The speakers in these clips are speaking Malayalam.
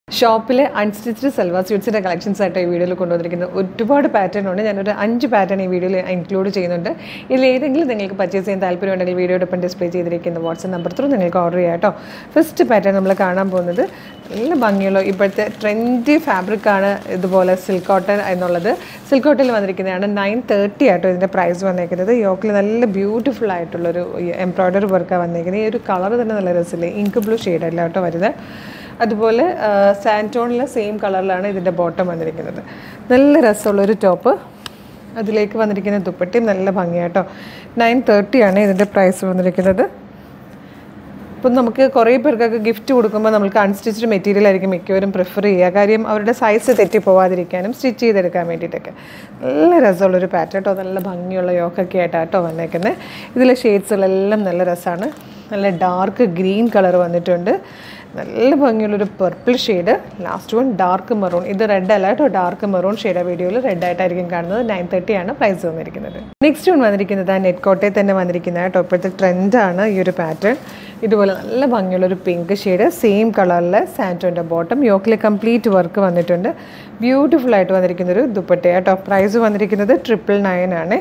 ഷോപ്പിലെ അൺസ്റ്റിച്ച്ഡ് സൽവാർ സ്യൂട്ട്സിൻ്റെ കളക്ഷൻസ് ആയിട്ട് ഈ വീഡിയോയിൽ കൊണ്ടുവന്നിരിക്കുന്നത് ഒരുപാട് പാറ്റേൺ ഉണ്ട് ഞാനൊരു അഞ്ച് പാറ്റേൺ ഈ വീഡിയോയിൽ ഇൻക്ലൂഡ് ചെയ്യുന്നുണ്ട് ഇതിൽ ഏതെങ്കിലും നിങ്ങൾക്ക് പർച്ചേസ് ചെയ്യാൻ താല്പര്യമുണ്ടെങ്കിൽ വീഡിയോടൊപ്പം ഡിസ്പ്ലേ ചെയ്തിരിക്കുന്ന വാട്സപ്പ് നമ്പർ ത്രൂ നിങ്ങൾക്ക് ഓർഡർ ചെയ്യാം കേട്ടോ ഫസ്റ്റ് പാറ്റേൺ നമ്മൾ കാണാൻ പോകുന്നത് നല്ല ഭംഗിയുള്ള ഇപ്പോഴത്തെ ട്രെൻഡി ഫാബ്രിക്കാണ് ഇതുപോലെ സിൽക്ക് കോട്ടൺ എന്നുള്ളത് സിൽക്ക് കോട്ടണിൽ വന്നിരിക്കുന്നതാണ് നയൻ തേർട്ടി ആട്ടോ ഇതിൻ്റെ പ്രൈസ് വന്നേക്കുന്നത് യോക്കിൽ നല്ല ബ്യൂട്ടിഫുൾ ആയിട്ടുള്ളൊരു എംബ്രോയ്ഡറി വർക്കാണ് വന്നേക്കുന്നത് ഈ ഒരു കളർ തന്നെ നല്ല രസമില്ലേ ഇങ്ക് ബ്ലൂ ഷെയ്ഡല്ല കേട്ടോ വരുന്നത് അതുപോലെ സാൻറ്റോണിലെ സെയിം കളറിലാണ് ഇതിൻ്റെ ബോട്ടം വന്നിരിക്കുന്നത് നല്ല രസമുള്ളൊരു ടോപ്പ് അതിലേക്ക് വന്നിരിക്കുന്ന ദുപ്പട്ടയും നല്ല ഭംഗിയാട്ടോ നയൻ തേർട്ടിയാണ് ഇതിൻ്റെ പ്രൈസ് വന്നിരിക്കുന്നത് ഇപ്പം നമുക്ക് കുറേ പേർക്കൊക്കെ ഗിഫ്റ്റ് കൊടുക്കുമ്പോൾ നമുക്ക് അൺസ്റ്റിച്ച്ഡ് മെറ്റീരിയൽ ആയിരിക്കും മിക്കവരും പ്രിഫർ ചെയ്യുക കാര്യം അവരുടെ സൈസ് തെറ്റി പോവാതിരിക്കാനും സ്റ്റിച്ച് ചെയ്തെടുക്കാൻ വേണ്ടിയിട്ടൊക്കെ നല്ല രസമുള്ളൊരു പാറ്റേൺ കേട്ടോ നല്ല ഭംഗിയുള്ള യോക്കൊക്കെ ആയിട്ടാട്ടോ വന്നേക്കുന്നത് ഇതിലെ ഷെയ്ഡ്സുകളെല്ലാം നല്ല രസമാണ് നല്ല ഡാർക്ക് ഗ്രീൻ കളർ വന്നിട്ടുണ്ട് നല്ല ഭംഗിയുള്ളൊരു purple shade last one dark maroon ഇത് റെഡ് അല്ല കേട്ടോ ഡാർക്ക് മെറൂൺ ഷെയ്ഡ് വീഡിയോയിൽ റെഡ് ആയിട്ടായിരിക്കും കാണുന്നത് നയൻ തേർട്ടി ആണ് പ്രൈസ് വന്നിരിക്കുന്നത് നെക്സ്റ്റ് വൺ വന്നിരിക്കുന്നത് ആ നെറ്റ് കോട്ടയിൽ തന്നെ വന്നിരിക്കുന്ന കേട്ടോ ഇപ്പോഴത്തെ ട്രെൻഡാണ് ഈ ഒരു പാറ്റേൺ ഇതുപോലെ നല്ല ഭംഗിയുള്ളൊരു പിങ്ക് ഷെയ്ഡ് സെയിം കളറിൽ സാൻറ്റോൻ്റെ ബോട്ടം യോക്കിൽ കംപ്ലീറ്റ് വർക്ക് വന്നിട്ടുണ്ട് ബ്യൂട്ടിഫുൾ ആയിട്ട് വന്നിരിക്കുന്ന ഒരു ദുപ്പട്ട കേട്ടോ പ്രൈസ് വന്നിരിക്കുന്നത് ട്രിപ്പിൾ നയൻ ആണ്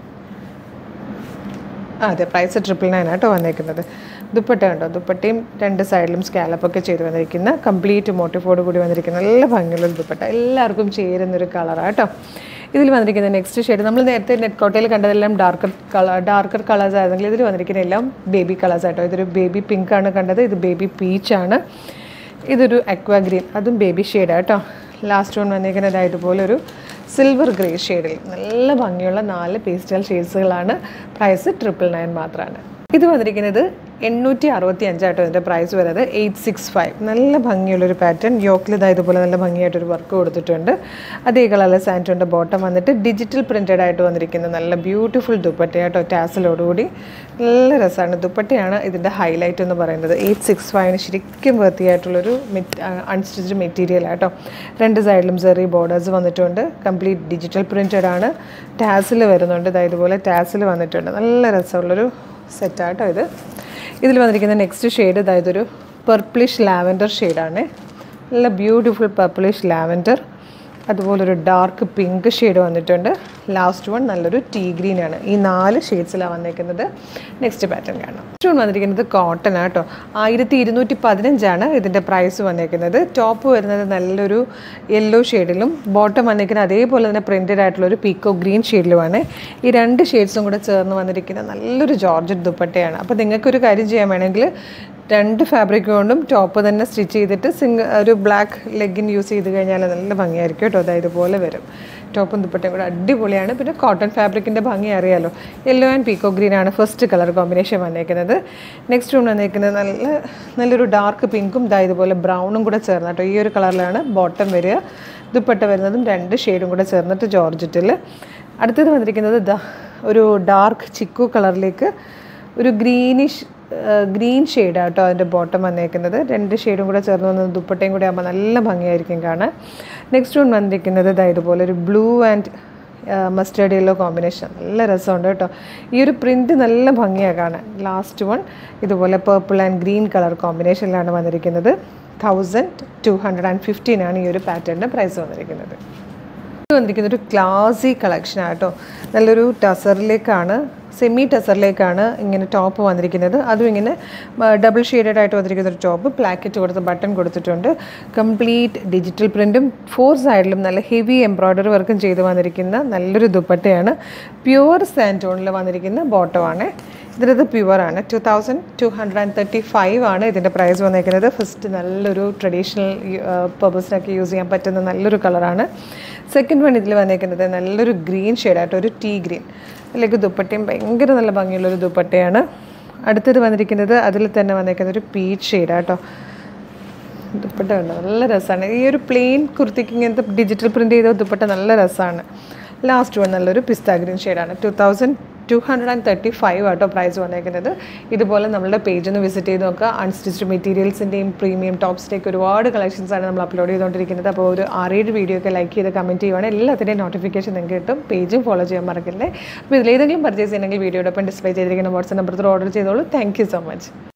അതെ പ്രൈസ് ട്രിപ്പിൾ നയൻ ആട്ടോ വന്നേക്കുന്നത് ദുപ്പട്ട ഉണ്ടോ ദുപ്പട്ടയും രണ്ട് സൈഡിലും സ്കാലപ്പൊക്കെ ചെയ്ത് വന്നിരിക്കുന്ന കംപ്ലീറ്റ് മോട്ടിഫോട് കൂടി വന്നിരിക്കുന്ന നല്ല ഭംഗിയുള്ള ദുപ്പട്ട എല്ലാവർക്കും ചേരുന്നൊരു കളറാണ് കേട്ടോ ഇതിൽ വന്നിരിക്കുന്ന നെക്സ്റ്റ് ഷെയ്ഡ് നമ്മൾ നേരത്തെ നെറ്റ് കോട്ടയിൽ കണ്ടതെല്ലാം ഡാർക്കർ കളർ ഡാർക്കർ കളേഴ്സ് ആയിരുന്നെങ്കിൽ ഇതിൽ വന്നിരിക്കുന്ന എല്ലാം ബേബി കളേഴ്സ് ആട്ടോ ഇതൊരു ബേബി പിങ്ക് ആണ് കണ്ടത് ഇത് ബേബി പീച്ചാണ് ഇതൊരു അക്വ ഗ്രീൻ അതും ബേബി ഷെയ്ഡാണ് കേട്ടോ ലാസ്റ്റ് വൺ വന്നിരിക്കുന്നത് ഇതുപോലെ ഒരു സിൽവർ ഗ്രേ ഷെയ്ഡിൽ നല്ല ഭംഗിയുള്ള നാല് പേസ്റ്റൽ ഷെയ്ഡ്സുകളാണ് പ്രൈസ് ട്രിപ്പിൾ നയൻ മാത്രമാണ് ഇത് വന്നിരിക്കുന്നത് എണ്ണൂറ്റി അറുപത്തി അഞ്ചാട്ടോ ഇതിൻ്റെ പ്രൈസ് വരുന്നത് എയ്റ്റ് സിക്സ് ഫൈവ് നല്ല ഭംഗിയുള്ളൊരു പാറ്റേൺ യോക്കിൽ ഇതാ ഇതുപോലെ നല്ല ഭംഗിയായിട്ടൊരു വർക്ക് കൊടുത്തിട്ടുണ്ട് അതേ കളറിൽ സാൻറ്റോൻ്റെ ബോട്ടം വന്നിട്ട് ഡിജിറ്റൽ പ്രിൻറ്റഡ് ആയിട്ട് വന്നിരിക്കുന്ന നല്ല ബ്യൂട്ടിഫുൾ ദുപ്പട്ടയാട്ടോ ടാസിലോടുകൂടി നല്ല രസമാണ് ദുപ്പട്ടയാണ് ഇതിൻ്റെ ഹൈലൈറ്റ് എന്ന് പറയുന്നത് എയ്റ്റ് സിക്സ് ഫൈവിന് ശരിക്കും വൃത്തിയായിട്ടുള്ളൊരു മെറ്റ് അൺസ്റ്റിച്ച്ഡ് മെറ്റീരിയൽ ആട്ടോ രണ്ട് സൈഡിലും ചെറിയ ബോർഡേഴ്സ് വന്നിട്ടുണ്ട് കംപ്ലീറ്റ് ഡിജിറ്റൽ പ്രിൻറ്റഡ് ആണ് ടാസിൽ വരുന്നുണ്ട് ഇതാ ഇതുപോലെ ടാസിൽ വന്നിട്ടുണ്ട് നല്ല രസമുള്ളൊരു സെറ്റാട്ടോ ഇത് ഇതിൽ വന്നിരിക്കുന്ന നെക്സ്റ്റ് ഷെയ്ഡ് അതായത് ഒരു പർപ്പിളിഷ് ലാവൻഡർ ഷെയ്ഡാണ് നല്ല ബ്യൂട്ടിഫുൾ പർപ്പിളിഷ് ലാവൻഡർ അതുപോലെ ഒരു ഡാർക്ക് പിങ്ക് ഷെയ്ഡ് വന്നിട്ടുണ്ട് ലാസ്റ്റ് വൺ നല്ലൊരു ടീ ഗ്രീൻ ആണ് ഈ നാല് ഷെയ്ഡ്സിലാണ് വന്നേക്കുന്നത് നെക്സ്റ്റ് പാറ്റേൺ കാണാം നെക്സ്റ്റ് വൺ വന്നിരിക്കുന്നത് കോട്ടൺ ആട്ടോ ആയിരത്തി ഇരുന്നൂറ്റി പതിനഞ്ചാണ് ഇതിൻ്റെ പ്രൈസ് വന്നേക്കുന്നത് ടോപ്പ് വരുന്നത് നല്ലൊരു യെല്ലോ ഷെയ്ഡിലും ബോട്ടം വന്നിരിക്കുന്നത് അതേപോലെ തന്നെ പ്രിൻറ്റഡ് ആയിട്ടുള്ള ഒരു പീക്കോ ഗ്രീൻ ഷെയ്ഡിലുമാണ് ഈ രണ്ട് ഷെയ്ഡ്സും കൂടെ ചേർന്ന് വന്നിരിക്കുന്ന നല്ലൊരു ജോർജറ്റ് ദുപ്പട്ടയാണ് അപ്പോൾ നിങ്ങൾക്കൊരു കാര്യം ചെയ്യാൻ വേണമെങ്കിൽ രണ്ട് ഫാബ്രിക് കൊണ്ടും ടോപ്പ് തന്നെ സ്റ്റിച്ച് ചെയ്തിട്ട് സിംഗിൾ ഒരു ബ്ലാക്ക് ലെഗിൻ യൂസ് ചെയ്ത് കഴിഞ്ഞാൽ നല്ല ഭംഗിയായിരിക്കും കേട്ടോ അതായത് ഇതുപോലെ വരും ടോപ്പും ദുപ്പട്ടയും കൂടെ അടിപൊളിയാണ് പിന്നെ കോട്ടൺ ഫാബ്രിക്കിൻ്റെ ഭംഗി അറിയാലോ യെല്ലോ ആൻഡ് പീക്കോ ഗ്രീൻ ആണ് ഫസ്റ്റ് കളർ കോമ്പിനേഷൻ വന്നേക്കുന്നത് നെക്സ്റ്റ് വൺ വന്നേക്കുന്നത് നല്ല നല്ലൊരു ഡാർക്ക് പിങ്കും ഇതാ ഇതുപോലെ ബ്രൗണും കൂടെ ചേർന്ന് കേട്ടോ ഈ ഒരു കളറിലാണ് ബോട്ടം വരിക ദുപ്പട്ട വരുന്നതും രണ്ട് ഷെയ്ഡും കൂടെ ചേർന്നിട്ട് ജോർജറ്റിൽ അടുത്തത് വന്നിരിക്കുന്നത് ഇതാ ഒരു ഡാർക്ക് ചിക്കു കളറിലേക്ക് ഒരു ഗ്രീനിഷ് ഗ്രീൻ ഷെയ്ഡാണ് കേട്ടോ അതിൻ്റെ ബോട്ടം വന്നേക്കുന്നത് രണ്ട് ഷെയ്ഡും കൂടെ ചേർന്ന് വന്ന് ദുപ്പട്ടയും കൂടെ ആകുമ്പോൾ നല്ല ഭംഗിയായിരിക്കും കാണാൻ നെക്സ്റ്റ് വൺ വന്നിരിക്കുന്നത് ഇതാ ഇതുപോലെ ഒരു blue and mustard yellow combination നല്ല രസമുണ്ട് കേട്ടോ ഈ ഒരു പ്രിൻറ്റ് നല്ല ഭംഗിയാണ് കാണാൻ ലാസ്റ്റ് വൺ ഇതുപോലെ പേർപ്പിൾ ആൻഡ് ഗ്രീൻ കളർ കോമ്പിനേഷനിലാണ് വന്നിരിക്കുന്നത് thousand two hundred and fifteen ആണ് ഈ ഒരു പാറ്റേണിൻ്റെ പ്രൈസ് വന്നിരിക്കുന്നത് ഇത് വന്നിരിക്കുന്നത് ഒരു ക്ലാസി കളക്ഷൻ ആട്ടോ നല്ലൊരു ടസറിലേക്കാണ് സെമി ടസറിലേക്കാണ് ഇങ്ങനെ ടോപ്പ് വന്നിരിക്കുന്നത് അതും ഇങ്ങനെ ഡബിൾ ഷെയ്ഡഡ് ആയിട്ട് വന്നിരിക്കുന്ന ഒരു ടോപ്പ് പ്ലാക്കറ്റ് കൊടുത്ത് ബട്ടൺ കൊടുത്തിട്ടുണ്ട് കംപ്ലീറ്റ് ഡിജിറ്റൽ പ്രിൻറ്റും ഫോർ സൈഡിലും നല്ല ഹെവി എംബ്രോയ്ഡറി വർക്കും ചെയ്ത് വന്നിരിക്കുന്ന നല്ലൊരു ദുപ്പട്ടയാണ് പ്യുവർ സാൻറ്റോണിൽ വന്നിരിക്കുന്ന ബോട്ടമാണ് ഇതിനത് പ്യുവറാണ് two thousand two hundred and thirty five ആണ് ഇതിൻ്റെ പ്രൈസ് വന്നിരിക്കുന്നത് ഫസ്റ്റ് നല്ലൊരു ട്രഡീഷണൽ പർപ്പസിനൊക്കെ യൂസ് ചെയ്യാൻ പറ്റുന്ന നല്ലൊരു കളറാണ് സെക്കൻഡ് വൺ ഇതിൽ വന്നിരിക്കുന്നത് നല്ലൊരു ഗ്രീൻ ഷെയ്ഡായിട്ട് ഒരു ടീ ഗ്രീൻ അതിലേക്ക് ദുപ്പട്ടയും ഭയങ്കര നല്ല ഭംഗിയുള്ളൊരു ദുപ്പട്ടയാണ് അടുത്തത് വന്നിരിക്കുന്നത് അതിൽ തന്നെ വന്നിരിക്കുന്നത് ഒരു പീച്ച് ഷെയ്ഡാട്ടോ ദുപ്പട്ട ഉണ്ട് നല്ല രസമാണ് ഈ ഒരു പ്ലെയിൻ കുർത്തിക്ക് ഇങ്ങനത്തെ ഡിജിറ്റൽ പ്രിൻ്റ് ചെയ്ത ദുപ്പട്ട നല്ല രസമാണ് ലാസ്റ്റ് വൺ നല്ലൊരു പിസ്ത ഗ്രീൻ ഷെയ്ഡാണ് two thousand two hundred and thirty five ആട്ടോ പ്രൈസ് വന്നേക്കുന്നത് ഇതുപോലെ നമ്മളുടെ പേജ് ഒന്ന് വിസിറ്റ് ചെയ്ത് നോക്കുക അൺസ്റ്റിച്ച്ഡ് മെറ്റീരിയൽസിൻ്റെയും പ്രീമിയം ടോപ്സിൻ്റെയൊക്കെ ഒരുപാട് കളക്ഷൻസ് ആണ് നമ്മൾ അപ്ലോഡ് ചെയ്തുകൊണ്ടിരിക്കുന്നത് അപ്പോൾ ഒരു ആറേഴ് വീഡിയോ ഒക്കെ ലൈക്ക് ചെയ്ത് കമൻറ്റ് ചെയ്യുവാണ് എല്ലാത്തിൻ്റെയും നോട്ടിഫിക്കേഷൻ നിങ്ങൾക്ക് കിട്ടും പേജും ഫോളോ ചെയ്യാൻ മറക്കില്ലേ അപ്പോൾ ഇതിലേതെങ്കിലും പർച്ചേസ് ചെയ്യണമെങ്കിൽ വീഡിയോടൊപ്പം ഡിസ്പ്ലേ ചെയ്തിരിക്കുന്ന വാട്സ്ആപ്പ് നമ്പർ ഓർഡർ ചെയ്തോളൂ താങ്ക് യു സോ മച്ച്